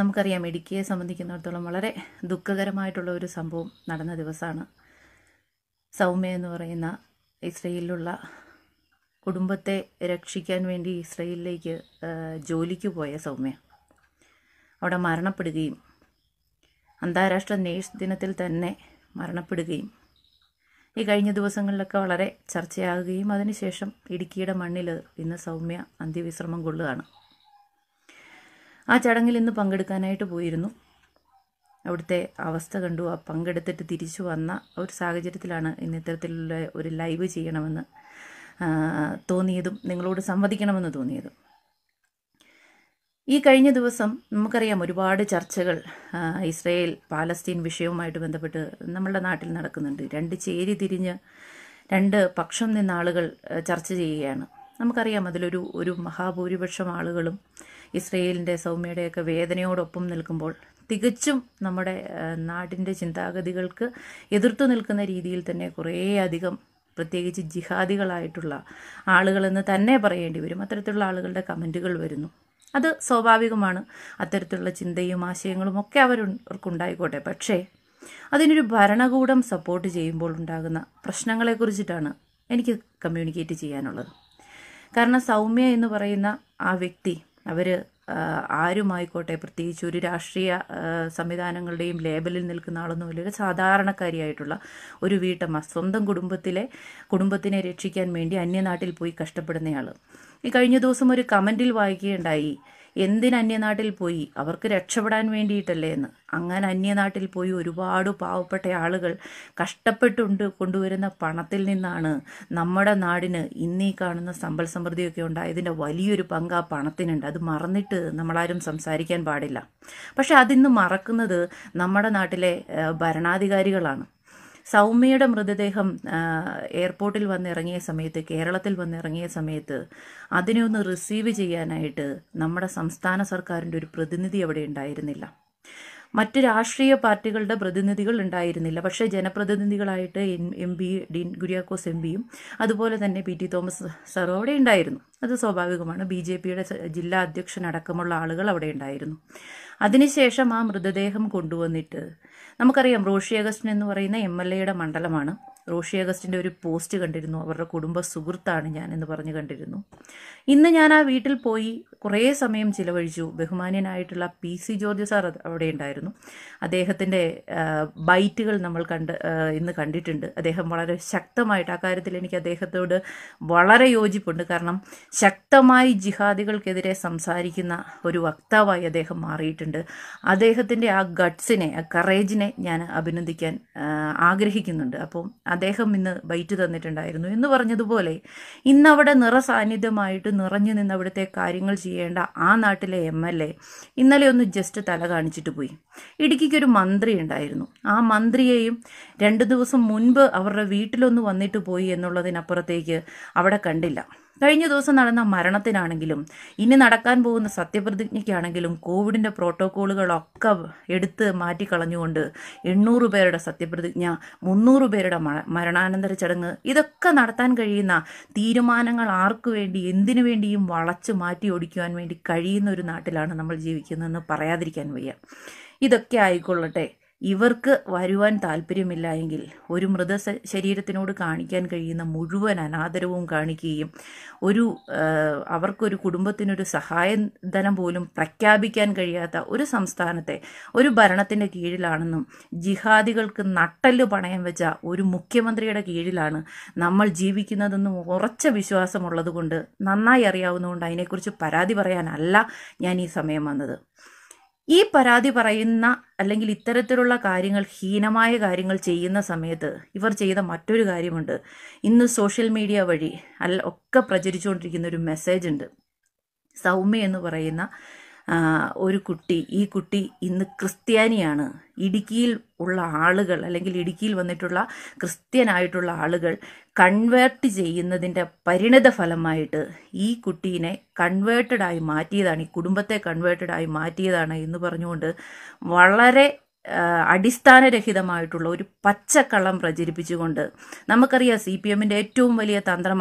നമുക്കറിയാം ഇടുക്കിയെ സംബന്ധിക്കുന്നിടത്തോളം വളരെ ദുഃഖകരമായിട്ടുള്ള ഒരു സംഭവം നടന്ന ദിവസമാണ് സൗമ്യ എന്ന് പറയുന്ന ഇസ്രയേലിലുള്ള കുടുംബത്തെ രക്ഷിക്കാൻ വേണ്ടി ഇസ്രയേലിലേക്ക് ആ, ജോലിക്ക് പോയ സൗമ്യ അവിടെ മരണപ്പെടുകയും അന്താരാഷ്ട്ര നേഴ്സ് ദിനത്തിൽ തന്നെ മരണപ്പെടുകയും ഈ കഴിഞ്ഞ ദിവസങ്ങളിലൊക്കെ വളരെ ചർച്ചയാകുകയും അതിനുശേഷം ഇടുക്കിയുടെ മണ്ണിൽ ഇന്ന് സൗമ്യ അന്ത്യവിശ്രമം കൊള്ളുകയാണ് ആ ചടങ്ങിൽ ഇന്ന് പങ്കെടുക്കാനായിട്ട് പോയിരുന്നു അവിടുത്തെ അവസ്ഥ കണ്ടു ആ പങ്കെടുത്തിട്ട് തിരിച്ചു വന്ന ഒരു സാഹചര്യത്തിലാണ് ഇന്ന് ഇത്തരത്തിലുള്ള ഒരു ലൈവ് ചെയ്യണമെന്ന് ആ, തോന്നിയതും നിങ്ങളോട് സംവദിക്കണമെന്ന് തോന്നിയതും ഈ കഴിഞ്ഞ ദിവസം നമുക്കറിയാം ഒരുപാട് ചർച്ചകൾ ആ, ഇസ്രയേൽ പാലസ്തീൻ വിഷയവുമായിട്ട് ബന്ധപ്പെട്ട് നമ്മളുടെ നാട്ടിൽ നടക്കുന്നുണ്ട് രണ്ട് ചേരി തിരിഞ്ഞ് രണ്ട് പക്ഷം നിന്ന ആളുകൾ ആ, ചർച്ച ചെയ്യുകയാണ് നമുക്കറിയാം അതിലൊരു ഒരു മഹാഭൂരിപക്ഷം ആളുകളും ഇസ്രയേലിൻ്റെ സൗമ്യയുടെയൊക്കെ വേദനയോടൊപ്പം നിൽക്കുമ്പോൾ തികച്ചും നമ്മുടെ ആ, നാടിൻ്റെ ചിന്താഗതികൾക്ക് എതിർത്തു നിൽക്കുന്ന രീതിയിൽ തന്നെ കുറേയധികം പ്രത്യേകിച്ച് ജിഹാദികളായിട്ടുള്ള ആളുകളെന്ന് തന്നെ പറയേണ്ടി വരും അത്തരത്തിലുള്ള ആളുകളുടെ കമൻറ്റുകൾ വരുന്നു അത് സ്വാഭാവികമാണ് അത്തരത്തിലുള്ള ചിന്തയും ആശയങ്ങളും ഒക്കെ അവർക്കുണ്ടായിക്കോട്ടെ പക്ഷേ അതിനൊരു ഭരണകൂടം സപ്പോർട്ട് ചെയ്യുമ്പോൾ ഉണ്ടാകുന്ന പ്രശ്നങ്ങളെക്കുറിച്ചിട്ടാണ് എനിക്ക് കമ്മ്യൂണിക്കേറ്റ് ചെയ്യാനുള്ളത് കാരണം സൗമ്യ എന്ന് പറയുന്ന ആ വ്യക്തി അവർ ആരുമായിക്കോട്ടെ പ്രത്യേകിച്ച് ഒരു രാഷ്ട്രീയ ആ, സംവിധാനങ്ങളുടെയും ലേബലിൽ നിൽക്കുന്ന ആളൊന്നുമില്ല ഒരു സാധാരണക്കാരിയായിട്ടുള്ള ഒരു വീട്ടമ്മ സ്വന്തം കുടുംബത്തിലെ കുടുംബത്തിനെ രക്ഷിക്കാൻ വേണ്ടി അന്യനാട്ടിൽ പോയി കഷ്ടപ്പെടുന്നയാൾ ഈ കഴിഞ്ഞ ദിവസം ഒരു കമൻറ്റിൽ വായിക്കുകയുണ്ടായി എന്തിന് അന്യനാട്ടിൽ പോയി അവർക്ക് രക്ഷപ്പെടാൻ വേണ്ടിയിട്ടല്ലേ എന്ന് അങ്ങനെ അന്യനാട്ടിൽ പോയി ഒരുപാട് പാവപ്പെട്ട ആളുകൾ കഷ്ടപ്പെട്ടുണ്ട് കൊണ്ടുവരുന്ന പണത്തിൽ നിന്നാണ് നമ്മുടെ നാടിന് ഇന്നീ കാണുന്ന സമ്പൽ സമൃദ്ധിയൊക്കെ ഉണ്ടായതിൻ്റെ വലിയൊരു പങ്ക് ആ പണത്തിനുണ്ട് അത് മറന്നിട്ട് നമ്മളാരും സംസാരിക്കാൻ പാടില്ല പക്ഷെ അതിന്ന് മറക്കുന്നത് നമ്മുടെ നാട്ടിലെ ആ, ഭരണാധികാരികളാണ് സൗമ്യയുടെ മൃതദേഹം ആ, എയർപോർട്ടിൽ വന്നിറങ്ങിയ സമയത്ത് കേരളത്തിൽ വന്നിറങ്ങിയ സമയത്ത് അതിനെ ഒന്ന് റിസീവ് ചെയ്യാനായിട്ട് നമ്മുടെ സംസ്ഥാന സർക്കാരിൻ്റെ ഒരു പ്രതിനിധി അവിടെ ഉണ്ടായിരുന്നില്ല മറ്റ് രാഷ്ട്രീയ പാർട്ടികളുടെ പ്രതിനിധികൾ ഉണ്ടായിരുന്നില്ല പക്ഷേ ജനപ്രതിനിധികളായിട്ട് N M P Dean Kuriakose M പിയും അതുപോലെ തന്നെ പി ടി തോമസ് സാറും അവിടെ ഉണ്ടായിരുന്നു അത് സ്വാഭാവികമാണ് ബി ജെ പിയുടെ ജില്ലാ അധ്യക്ഷൻ അടക്കമുള്ള ആളുകൾ അവിടെ ഉണ്ടായിരുന്നു അതിനുശേഷം ആ മൃതദേഹം കൊണ്ടുവന്നിട്ട് നമുക്കറിയാം റോഷി അഗസ്റ്റിൻ എന്ന് പറയുന്ന എം എൽ എയുടെ മണ്ഡലമാണ് റോഷി അഗസ്റ്റിൻ്റെ ഒരു പോസ്റ്റ് കണ്ടിരുന്നു അവരുടെ കുടുംബ സുഹൃത്താണ് ഞാൻ എന്ന് പറഞ്ഞ് കണ്ടിരുന്നു ഇന്ന് ഞാൻ ആ വീട്ടിൽ പോയി കുറേ സമയം ചിലവഴിച്ചു ബഹുമാന്യനായിട്ടുള്ള പി സി ജോർജ് സാർ അത് അവിടെ ഉണ്ടായിരുന്നു അദ്ദേഹത്തിൻ്റെ ബൈറ്റുകൾ നമ്മൾ കണ്ട് ആ, ഇന്ന് കണ്ടിട്ടുണ്ട് അദ്ദേഹം വളരെ ശക്തമായിട്ട് ആ കാര്യത്തിൽ എനിക്ക് അദ്ദേഹത്തോട് വളരെ യോജിപ്പുണ്ട് കാരണം ശക്തമായി ജിഹാദികൾക്കെതിരെ സംസാരിക്കുന്ന ഒരു വക്താവായി അദ്ദേഹം മാറിയിട്ടുണ്ട് അദ്ദേഹത്തിൻ്റെ ആ ഗട്ട്സിനെ ആ കറേജിനെ ഞാൻ അഭിനന്ദിക്കാൻ ആ, ആഗ്രഹിക്കുന്നുണ്ട് അപ്പം അദ്ദേഹം ഇന്ന് ബൈറ്റ് തന്നിട്ടുണ്ടായിരുന്നു എന്ന് പറഞ്ഞതുപോലെ ഇന്നവിടെ നിറസാന്നിധ്യമായിട്ട് നിറഞ്ഞു നിന്ന് അവിടുത്തെ കാര്യങ്ങൾ ചെയ്യേണ്ട ആ നാട്ടിലെ എം എൽ എ ഇന്നലെ ഒന്ന് ജസ്റ്റ് തല കാണിച്ചിട്ട് പോയി ഇടുക്കിക്ക് ഒരു മന്ത്രി ഉണ്ടായിരുന്നു ആ മന്ത്രിയെയും രണ്ട് ദിവസം മുൻപ് അവരുടെ വീട്ടിലൊന്ന് വന്നിട്ട് പോയി എന്നുള്ളതിനപ്പുറത്തേക്ക് അവിടെ കണ്ടില്ല കഴിഞ്ഞ ദിവസം നടന്ന മരണത്തിനാണെങ്കിലും ഇനി നടക്കാൻ പോകുന്ന സത്യപ്രതിജ്ഞയ്ക്കാണെങ്കിലും കോവിഡിൻ്റെ പ്രോട്ടോക്കോളുകളൊക്കെ എടുത്ത് മാറ്റിക്കളഞ്ഞുകൊണ്ട് എണ്ണൂറ് പേരുടെ സത്യപ്രതിജ്ഞ മുന്നൂറ് പേരുടെ മ- മരണാനന്തര ചടങ്ങ് ഇതൊക്കെ നടത്താൻ കഴിയുന്ന തീരുമാനങ്ങൾ ആർക്കു വേണ്ടി എന്തിനു വേണ്ടിയും വളച്ചു മാറ്റി ഓടിക്കുവാൻ വേണ്ടി കഴിയുന്ന ഒരു നാട്ടിലാണ് നമ്മൾ ജീവിക്കുന്നതെന്ന് പറയാതിരിക്കാൻ വയ്യ ഇതൊക്കെ ആയിക്കൊള്ളട്ടെ ഇവർക്ക് വരുവാൻ താല്പര്യമില്ല എങ്കിൽ ഒരു മൃത ശ- ശരീരത്തിനോട് കാണിക്കാൻ കഴിയുന്ന മുഴുവൻ അനാദരവും കാണിക്കുകയും ഒരു ആ, അവർക്കൊരു കുടുംബത്തിനൊരു സഹായധനം പോലും പ്രഖ്യാപിക്കാൻ കഴിയാത്ത ഒരു സംസ്ഥാനത്തെ ഒരു ഭരണത്തിൻ്റെ കീഴിലാണെന്നും ജിഹാദികൾക്ക് നട്ടല് പണയം വെച്ച ഒരു മുഖ്യമന്ത്രിയുടെ കീഴിലാണ് നമ്മൾ ജീവിക്കുന്നതെന്നും ഉറച്ച വിശ്വാസമുള്ളത് കൊണ്ട് നന്നായി അറിയാവുന്നതുകൊണ്ട് അതിനെക്കുറിച്ച് പരാതി പറയാനല്ല ഞാൻ ഈ സമയം വന്നത് ഈ പരാതി പറയുന്ന അല്ലെങ്കിൽ ഇത്തരത്തിലുള്ള കാര്യങ്ങൾ ഹീനമായ കാര്യങ്ങൾ ചെയ്യുന്ന സമയത്ത് ഇവർ ചെയ്ത മറ്റൊരു കാര്യമുണ്ട് ഇന്ന് സോഷ്യൽ മീഡിയ വഴി അല്ല ഒക്കെ പ്രചരിച്ചുകൊണ്ടിരിക്കുന്ന ഒരു മെസ്സേജ് ഉണ്ട് സൗമ്യ എന്ന് പറയുന്ന ആ, ഒരു കുട്ടി ഈ കുട്ടി ഇന്ന് ക്രിസ്ത്യാനിയാണ് ഇടുക്കിയിൽ ഉള്ള ആളുകൾ അല്ലെങ്കിൽ ഇടുക്കിയിൽ വന്നിട്ടുള്ള ക്രിസ്ത്യനായിട്ടുള്ള ആളുകൾ കൺവേർട്ട് ചെയ്യുന്നതിൻ്റെ പരിണിത ഫലമായിട്ട് ഈ കുട്ടീനെ കൺവേർട്ടഡ് ആയി മാറ്റിയതാണ് ഈ കുടുംബത്തെ കൺവേർട്ടഡ് ആയി മാറ്റിയതാണ് എന്ന് പറഞ്ഞുകൊണ്ട് വളരെ ആ, അടിസ്ഥാനരഹിതമായിട്ടുള്ള ഒരു പച്ചക്കള്ളം പ്രചരിപ്പിച്ചുകൊണ്ട് നമുക്കറിയാം സി പി എമ്മിൻ്റെ ഏറ്റവും വലിയ തന്ത്രമാണ്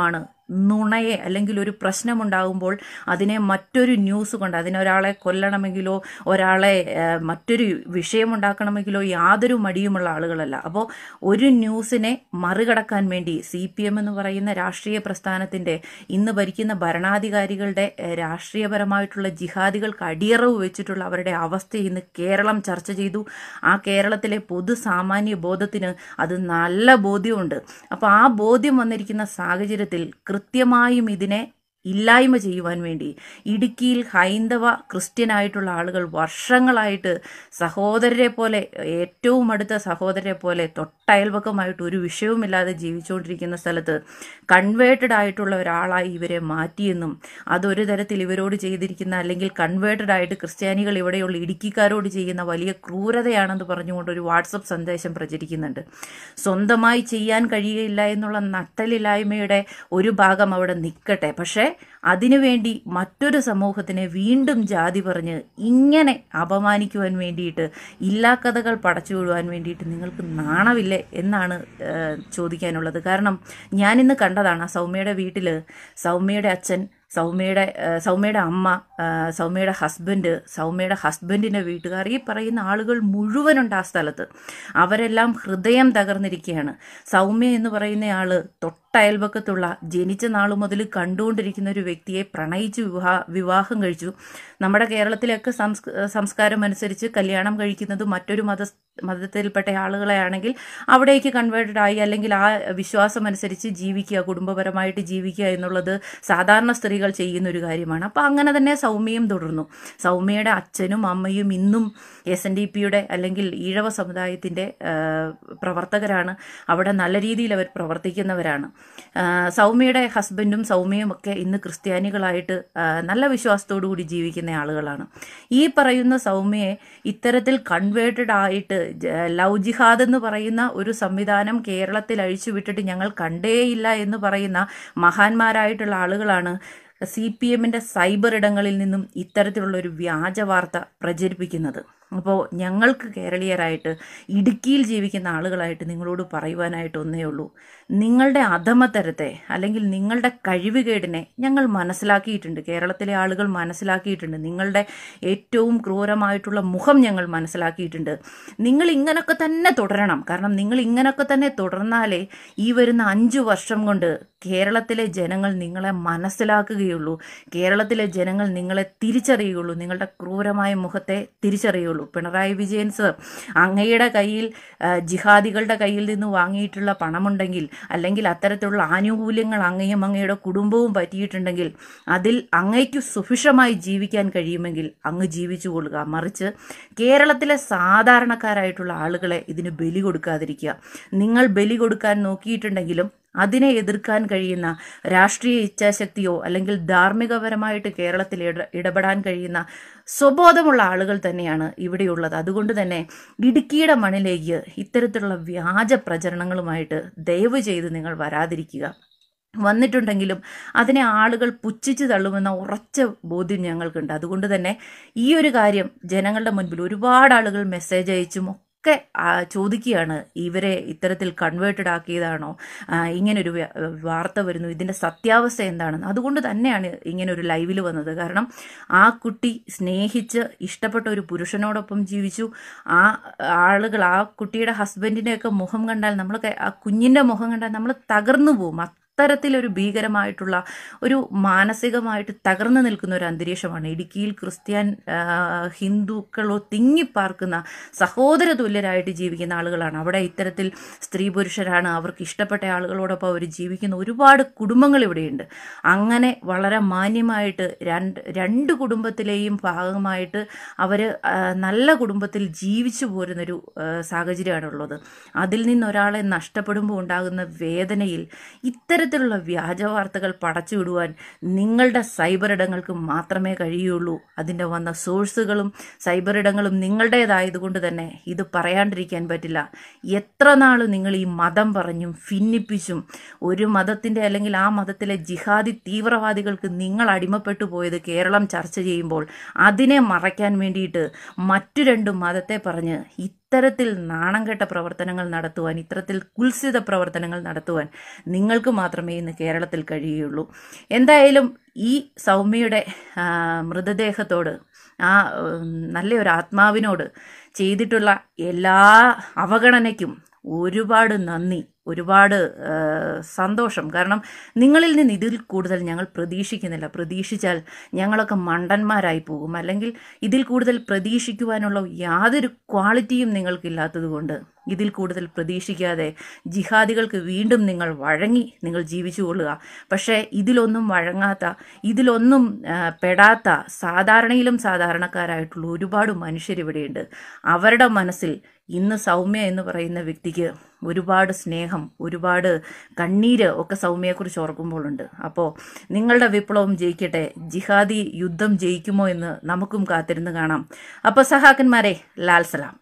നുണയെ അല്ലെങ്കിൽ ഒരു പ്രശ്നമുണ്ടാകുമ്പോൾ അതിനെ മറ്റൊരു ന്യൂസ് കൊണ്ട് അതിനൊരാളെ കൊല്ലണമെങ്കിലോ ഒരാളെ ആ, മറ്റൊരു വിഷയമുണ്ടാക്കണമെങ്കിലോ യാതൊരു മടിയുമുള്ള ആളുകളല്ല അപ്പോൾ ഒരു ന്യൂസിനെ മറികടക്കാൻ വേണ്ടി സി പി എം എന്ന് പറയുന്ന രാഷ്ട്രീയ പ്രസ്ഥാനത്തിൻ്റെ ഇന്ന് ഭരിക്കുന്ന ഭരണാധികാരികളുടെ ഏഹ്, രാഷ്ട്രീയപരമായിട്ടുള്ള ജിഹാദികൾക്ക് അടിയറവ് വെച്ചിട്ടുള്ള അവരുടെ അവസ്ഥ ഇന്ന് കേരളം ചർച്ച ചെയ്തു ആ കേരളത്തിലെ പൊതുസാമാന്യ ബോധത്തിന് അത് നല്ല ബോധ്യമുണ്ട് അപ്പോൾ ആ ബോധ്യം വന്നിരിക്കുന്ന സാഹചര്യത്തിൽ കൃത്യമായും ഇതിനെ ഇല്ലായ്മ ചെയ്യുവാൻ വേണ്ടി ഇടുക്കിയിൽ ഹൈന്ദവ ക്രിസ്ത്യനായിട്ടുള്ള ആളുകൾ വർഷങ്ങളായിട്ട് സഹോദരരെ പോലെ ഏറ്റവും അടുത്ത സഹോദരരെ പോലെ തൊട്ടയൽപക്കമായിട്ട് ഒരു വിഷയവുമില്ലാതെ ജീവിച്ചുകൊണ്ടിരിക്കുന്ന സ്ഥലത്ത് കൺവേർട്ടഡ് ആയിട്ടുള്ള ഒരാളായി ഇവരെ മാറ്റിയെന്നും അതൊരു തരത്തിൽ ഇവരോട് ചെയ്തിരിക്കുന്ന അല്ലെങ്കിൽ കൺവേർട്ടഡ് ആയിട്ട് ക്രിസ്ത്യാനികൾ ഇവിടെയുള്ള ഇടുക്കിക്കാരോട് ചെയ്യുന്ന വലിയ ക്രൂരതയാണെന്ന് പറഞ്ഞുകൊണ്ട് ഒരു വാട്സപ്പ് സന്ദേശം പ്രചരിക്കുന്നുണ്ട് സ്വന്തമായി ചെയ്യാൻ കഴിയില്ല എന്നുള്ള നട്ടലില്ലായ്മയുടെ ഒരു ഭാഗം അവിടെ നിൽക്കട്ടെ പക്ഷേ അതിനുവേണ്ടി മറ്റൊരു സമൂഹത്തിനെ വീണ്ടും ജാതി പറഞ്ഞ് ഇങ്ങനെ അപമാനിക്കുവാൻ വേണ്ടിയിട്ട് ഇല്ലാക്കഥകൾ പടച്ചു വിടുവാൻ വേണ്ടിയിട്ട് നിങ്ങൾക്ക് നാണമില്ലേ എന്നാണ് ഏഹ്, ചോദിക്കാനുള്ളത് കാരണം ഞാനിന്ന് കണ്ടതാണ് ആ സൗമ്യയുടെ വീട്ടിൽ സൗമ്യയുടെ അച്ഛൻ സൗമ്യയുടെ ഏഹ്, സൗമ്യയുടെ അമ്മ ഏഹ്, സൗമ്യയുടെ ഹസ്ബൻഡ് സൗമ്യയുടെ ഹസ്ബൻഡിൻ്റെ വീട്ടുകാർ ഈ പറയുന്ന ആളുകൾ മുഴുവനുണ്ട് ആ സ്ഥലത്ത് അവരെല്ലാം ഹൃദയം തകർന്നിരിക്കുകയാണ് സൗമ്യ എന്ന് പറയുന്ന ആള് തൊട്ടയൽപക്കത്തുള്ള ജനിച്ച നാൾ മുതൽ കണ്ടുകൊണ്ടിരിക്കുന്ന ഒരു വ്യക്തിയെ പ്രണയിച്ച് വിവാഹ വിവാഹം കഴിച്ചു നമ്മുടെ കേരളത്തിലൊക്കെ സംസ്ക സംസ്കാരം അനുസരിച്ച് കല്യാണം കഴിക്കുന്നത് മറ്റൊരു മത മതത്തിൽപ്പെട്ട ആളുകളെ ആണെങ്കിൽ അവിടേക്ക് കൺവേർട്ടഡ് ആയി അല്ലെങ്കിൽ ആ വിശ്വാസം അനുസരിച്ച് ജീവിക്കുക കുടുംബപരമായിട്ട് ജീവിക്കുക എന്നുള്ളത് സാധാരണ സ്ത്രീകൾ ചെയ്യുന്ന ഒരു കാര്യമാണ് അപ്പോൾ അങ്ങനെ തന്നെ സൗമ്യയും തുടർന്നു സൗമ്യയുടെ അച്ഛനും അമ്മയും ഇന്നും എസ് എൻ ഡി പിയുടെ അല്ലെങ്കിൽ ഈഴവ സമുദായത്തിൻ്റെ പ്രവർത്തകരാണ് അവിടെ നല്ല രീതിയിൽ അവർ പ്രവർത്തിക്കുന്നവരാണ് ആ, സൗമ്യയുടെ ഹസ്ബൻഡും സൗമ്യയും ഒക്കെ ഇന്ന് ക്രിസ്ത്യാനികളായിട്ട് ആ, നല്ല വിശ്വാസത്തോടു കൂടി ജീവിക്കുന്ന ആളുകളാണ് ഈ പറയുന്ന സൗമ്യയെ ഇത്തരത്തിൽ കൺവേർട്ടഡ് ആയിട്ട് ജ- ലവ് ജിഹാദ് എന്ന് പറയുന്ന ഒരു സംവിധാനം കേരളത്തിൽ അഴിച്ചുവിട്ടിട്ട് ഞങ്ങൾ കണ്ടേയില്ല എന്ന് പറയുന്ന മഹാന്മാരായിട്ടുള്ള ആളുകളാണ് സി പി എമ്മിൻ്റെ സൈബർ ഇടങ്ങളിൽ നിന്നും ഇത്തരത്തിലുള്ള ഒരു വ്യാജ വാർത്ത പ്രചരിപ്പിക്കുന്നത് അപ്പോൾ ഞങ്ങൾക്ക് കേരളീയരായിട്ട് ഇടുക്കിയിൽ ജീവിക്കുന്ന ആളുകളായിട്ട് നിങ്ങളോട് പറയുവാനായിട്ട് ഒന്നേ ഉള്ളൂ നിങ്ങളുടെ അധമത്തരത്തെ അല്ലെങ്കിൽ നിങ്ങളുടെ കഴിവുകേടിനെ ഞങ്ങൾ മനസ്സിലാക്കിയിട്ടുണ്ട് കേരളത്തിലെ ആളുകൾ മനസ്സിലാക്കിയിട്ടുണ്ട് നിങ്ങളുടെ ഏറ്റവും ക്രൂരമായിട്ടുള്ള മുഖം ഞങ്ങൾ മനസ്സിലാക്കിയിട്ടുണ്ട് നിങ്ങൾ ഇങ്ങനൊക്കെ തന്നെ തുടരണം കാരണം നിങ്ങൾ ഇങ്ങനൊക്കെ തന്നെ തുടർന്നാലേ ഈ വരുന്ന അഞ്ചു വർഷം കൊണ്ട് കേരളത്തിലെ ജനങ്ങൾ നിങ്ങളെ മനസ്സിലാക്കുകയുള്ളൂ കേരളത്തിലെ ജനങ്ങൾ നിങ്ങളെ തിരിച്ചറിയുകയുള്ളൂ നിങ്ങളുടെ ക്രൂരമായ മുഖത്തെ തിരിച്ചറിയുള്ളൂ പിണറായി വിജയൻ സർ അങ്ങയുടെ കയ്യിൽ ആ, ജിഹാദികളുടെ കയ്യിൽ നിന്ന് വാങ്ങിയിട്ടുള്ള പണമുണ്ടെങ്കിൽ അല്ലെങ്കിൽ അത്തരത്തിലുള്ള ആനുകൂല്യങ്ങൾ അങ്ങയും അങ്ങയുടെ കുടുംബവും പറ്റിയിട്ടുണ്ടെങ്കിൽ അതിൽ അങ്ങയ്ക്ക് സുഭിക്ഷമായി ജീവിക്കാൻ കഴിയുമെങ്കിൽ അങ്ങ് ജീവിച്ചു കൊള്ളുക മറിച്ച് കേരളത്തിലെ സാധാരണക്കാരായിട്ടുള്ള ആളുകളെ ഇതിന് ബലി കൊടുക്കാതിരിക്കുക നിങ്ങൾ ബലി കൊടുക്കാൻ നോക്കിയിട്ടുണ്ടെങ്കിലും അതിനെ എതിർക്കാൻ കഴിയുന്ന രാഷ്ട്രീയ ഇച്ഛാശക്തിയോ അല്ലെങ്കിൽ ധാർമ്മികപരമായിട്ട് കേരളത്തിൽ ഇട ഇടപെടാൻ കഴിയുന്ന സ്വബോധമുള്ള ആളുകൾ തന്നെയാണ് ഇവിടെയുള്ളത് അതുകൊണ്ട് തന്നെ ഇടുക്കിയുടെ മണ്ണിലേക്ക് ഇത്തരത്തിലുള്ള വ്യാജ പ്രചരണങ്ങളുമായിട്ട് ദയവ് ചെയ്ത് നിങ്ങൾ വരാതിരിക്കുക വന്നിട്ടുണ്ടെങ്കിലും അതിനെ ആളുകൾ പുച്ഛിച്ച് തള്ളുമെന്ന ഉറച്ച ബോധ്യം ഞങ്ങൾക്കുണ്ട് അതുകൊണ്ട് തന്നെ ഈ ഒരു കാര്യം ജനങ്ങളുടെ മുൻപിൽ ഒരുപാട് ആളുകൾ മെസ്സേജ് അയച്ചും ഒക്കെ ആ, ചോദിക്കുകയാണ് ഇവരെ ഇത്തരത്തിൽ കൺവേർട്ടഡ് ആക്കിയതാണോ ആ, ഇങ്ങനൊരു വ്യ- വാർത്ത വരുന്നു ഇതിൻ്റെ സത്യാവസ്ഥ എന്താണെന്ന് അതുകൊണ്ട് തന്നെയാണ് ഇങ്ങനെ ഒരു ലൈവിൽ വന്നത് കാരണം ആ കുട്ടി സ്നേഹിച്ച് ഇഷ്ടപ്പെട്ട ഒരു പുരുഷനോടൊപ്പം ജീവിച്ചു ആ ആളുകൾ ആ കുട്ടിയുടെ ഹസ്ബൻഡിൻ്റെയൊക്കെ മുഖം കണ്ടാൽ നമ്മൾ ആ കുഞ്ഞിൻ്റെ മുഖം കണ്ടാൽ നമ്മൾ തകർന്നു പോകും അത്തരത്തിലൊരു ഭീകരമായിട്ടുള്ള ഒരു മാനസികമായിട്ട് തകർന്നു നിൽക്കുന്ന ഒരു അന്തരീക്ഷമാണ് ഇടുക്കിയിൽ ക്രിസ്ത്യൻ ആ, ഹിന്ദുക്കളോ തിങ്ങിപ്പാർക്കുന്ന സഹോദര തുല്യരായിട്ട് ജീവിക്കുന്ന ആളുകളാണ് അവിടെ ഇത്തരത്തിൽ സ്ത്രീ പുരുഷരാണ് അവർക്ക് ഇഷ്ടപ്പെട്ട ആളുകളോടൊപ്പം അവർ ജീവിക്കുന്ന ഒരുപാട് കുടുംബങ്ങൾ ഇവിടെയുണ്ട് അങ്ങനെ വളരെ മാന്യമായിട്ട് രണ്ട് രണ്ട് കുടുംബത്തിലെയും ഭാഗമായിട്ട് അവർ നല്ല കുടുംബത്തിൽ ജീവിച്ചു പോരുന്നൊരു ആ, സാഹചര്യമാണുള്ളത് അതിൽ നിന്ന് ഒരാളെ നഷ്ടപ്പെടുമ്പോൾ ഉണ്ടാകുന്ന വേദനയിൽ ഇത്തരത്തിലുള്ള വ്യാജ വാർത്തകൾ പടച്ചുവിടുവാൻ നിങ്ങളുടെ സൈബർ ഇടങ്ങൾക്ക് മാത്രമേ കഴിയുള്ളൂ അതിൻ്റെ വന്ന സോഴ്സുകളും സൈബർ ഇടങ്ങളും നിങ്ങളുടേതായതുകൊണ്ട് തന്നെ ഇത് പറയാണ്ടിരിക്കാൻ പറ്റില്ല എത്ര നാൾ നിങ്ങൾ ഈ മതം പറഞ്ഞും ഭിന്നിപ്പിച്ചും ഒരു മതത്തിൻ്റെ അല്ലെങ്കിൽ ആ മതത്തിലെ ജിഹാദി തീവ്രവാദികൾക്ക് നിങ്ങൾ അടിമപ്പെട്ടു പോയത് കേരളം ചർച്ച ചെയ്യുമ്പോൾ അതിനെ മറയ്ക്കാൻ വേണ്ടിയിട്ട് മറ്റു രണ്ട് മതത്തെ പറഞ്ഞ് ഇത്തരത്തിൽ നാണം കെട്ട പ്രവർത്തനങ്ങൾ നടത്തുവാൻ ഇത്തരത്തിൽ കുൽസിത പ്രവർത്തനങ്ങൾ നടത്തുവാൻ നിങ്ങൾക്ക് മാത്രമേ ഇന്ന് കേരളത്തിൽ കഴിയുകയുള്ളൂ എന്തായാലും ഈ സൗമ്യയുടെ ആ, മൃതദേഹത്തോട് ആ ഉം, നല്ലൊരു ആത്മാവിനോട് ചെയ്തിട്ടുള്ള എല്ലാ അവഗണനയ്ക്കും ഒരുപാട് നന്ദി ഒരുപാട് ആ, സന്തോഷം കാരണം നിങ്ങളിൽ നിന്ന് ഇതിൽ കൂടുതൽ ഞങ്ങൾ പ്രതീക്ഷിക്കുന്നില്ല പ്രതീക്ഷിച്ചാൽ ഞങ്ങളൊക്കെ മണ്ടന്മാരായി പോകും അല്ലെങ്കിൽ ഇതിൽ കൂടുതൽ പ്രതീക്ഷിക്കുവാനുള്ള യാതൊരു ക്വാളിറ്റിയും നിങ്ങൾക്കില്ലാത്തത് കൊണ്ട് ഇതിൽ കൂടുതൽ പ്രതീക്ഷിക്കാതെ ജിഹാദികൾക്ക് വീണ്ടും നിങ്ങൾ വഴങ്ങി നിങ്ങൾ ജീവിച്ചു കൊള്ളുക പക്ഷേ ഇതിലൊന്നും വഴങ്ങാത്ത ഇതിലൊന്നും ആ, പെടാത്ത സാധാരണയിലും സാധാരണക്കാരായിട്ടുള്ള ഒരുപാട് മനുഷ്യരിവിടെയുണ്ട് അവരുടെ മനസ്സിൽ ഇന്ന് സൗമ്യ എന്ന് പറയുന്ന വ്യക്തിക്ക് ഒരുപാട് സ്നേഹം ഒരുപാട് കണ്ണീര് ഒക്കെ സൗമ്യയെക്കുറിച്ച് ഓർക്കുമ്പോഴുണ്ട് അപ്പോൾ നിങ്ങളുടെ വിപ്ലവം ജയിക്കട്ടെ ജിഹാദി യുദ്ധം ജയിക്കുമോ എന്ന് നമുക്കും കാത്തിരുന്ന് കാണാം അപ്പോൾ സഹാക്കന്മാരെ ലാൽ സലാം